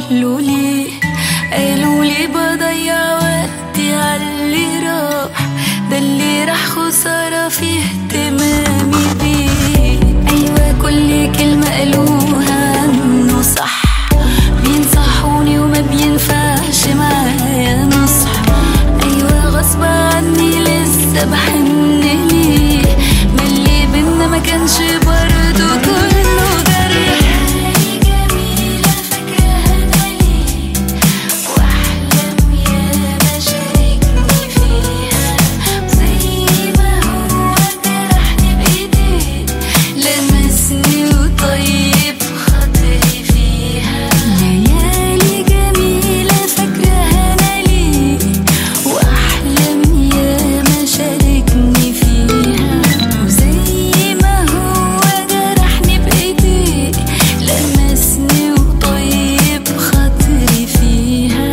قالوا لي قالوا لي بضيع وقتي عاللي راح ده اللي راح خسارة في اهتمامي بيه أيوة كل كلمة قالوها عنه صح بينصحوني وما بينفعش معايا نصح أيوة غصب عني لسه بحن ليه ما اللي بينا ما كانش برضه كله جرح جميلة فاكراها ليه واحلم يا ما شاركني فيها زي ما هو جرحني بايديه لمسني وطيب خاطري فيها ليالي جميلة فاكراها انا ليه واحلم يا ما شاركني فيها وزي ما هو جرحني بايديه لمسني وطيب خاطري فيها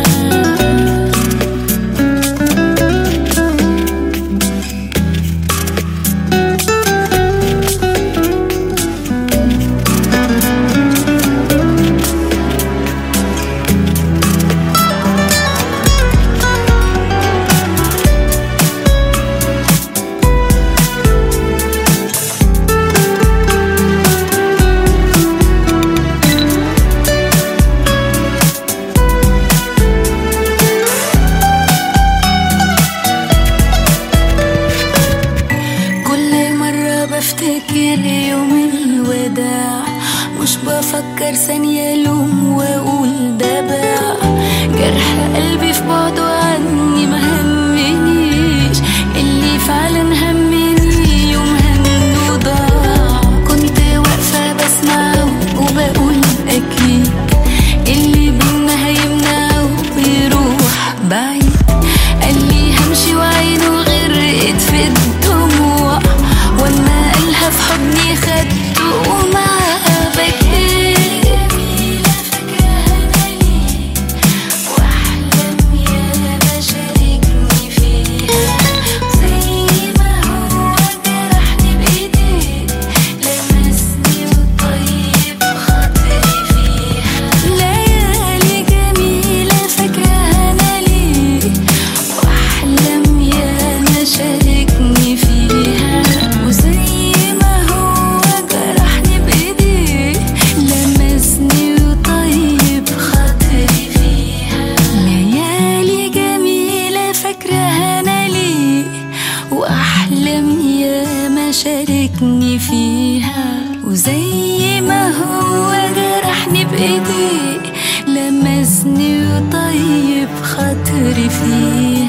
كل مرة بفتكر يوم الوداع مش بفكر ثانية لوم وأقول ده باع جرح قلبي في بعده عني ما همنيش اللي فعلا همني يوم همه ضاع كنت واقفة بسمعه وبقول أكيد اللي بينا هيمنعه ويروح بعيد قال لي همشي وعينه غرقت في الدموع واما قالها في حضني خدته ومعاها بكيت جميلة فاكراها ليه واحلم يا ما شاركني فيها زي ما هو جرحني بايديه لمسني وطيب خاطري فيها ليالي جميلة فاكراها انا ليه واحلم يا ما شاركني فيها وزي ما هو جرحني بايديه لمسني وطيب خاطري فيها ليالي جميلة فاكراها انا ليه واحلم يا ما شاركني فيها وزي ما هو جرحني بايديه لمسني وطيب خاطري فيها